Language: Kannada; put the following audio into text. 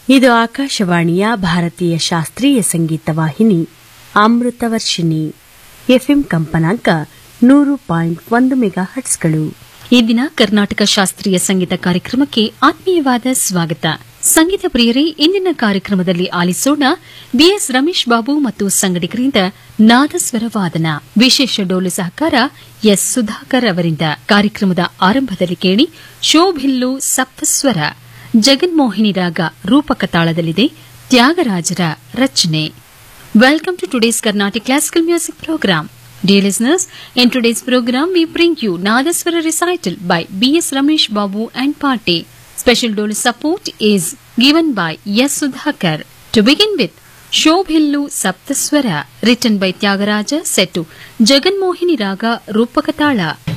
ಇದು ಆಕಾಶವಾಣಿಯ ಭಾರತೀಯ ಶಾಸ್ತ್ರೀಯ ಸಂಗೀತ ವಾಹಿನಿ ಅಮೃತವರ್ಷಿಣಿ ಎಫ್ಎಂ ಕಂಪನಾಂಕ ನೂರು ಪಾಯಿಂಟ್ ಒಂದು ಮೆಗಾ ಹಟ್ಸ್ಗಳು ಈ ದಿನ ಕರ್ನಾಟಕ ಶಾಸ್ತ್ರೀಯ ಸಂಗೀತ ಕಾರ್ಯಕ್ರಮಕ್ಕೆ ಆತ್ಮೀಯವಾದ ಸ್ವಾಗತ ಸಂಗೀತ ಪ್ರಿಯರೇ ಇಂದಿನ ಕಾರ್ಯಕ್ರಮದಲ್ಲಿ ಆಲಿಸೋಣ ಬಿಎಸ್ ರಮೇಶ್ ಬಾಬು ಮತ್ತು ಸಂಗಡಿಗರಿಂದ ನಾದಸ್ವರ ವಾದನ ವಿಶೇಷ ಡೋಲು ಸಹಕಾರ ಎಸ್ ಸುಧಾಕರ್ ಅವರಿಂದ ಕಾರ್ಯಕ್ರಮದ ಆರಂಭದಲ್ಲಿ ಕೇಳಿ ಶೋಭಿಲ್ಲು ಸಪ್ತಸ್ವರ ಜಗನ್ಮೋಹಿನಿ ರಾಗ ರೂಪಕ ತಾಳದಲ್ಲಿದೆ ತ್ಯಾಗರಾಜರ ರಚನೆ Welcome to today's Carnatic Classical Music Program. Dear listeners, in today's program we bring you Nadaswara recital by B.S. Ramesh Babu and Party. Special dole support is given by S. Sudhakar. To begin with, Shobhillu Saptaswara, written by Tyagaraja, set to Jaganmohini Raga Rupakatala.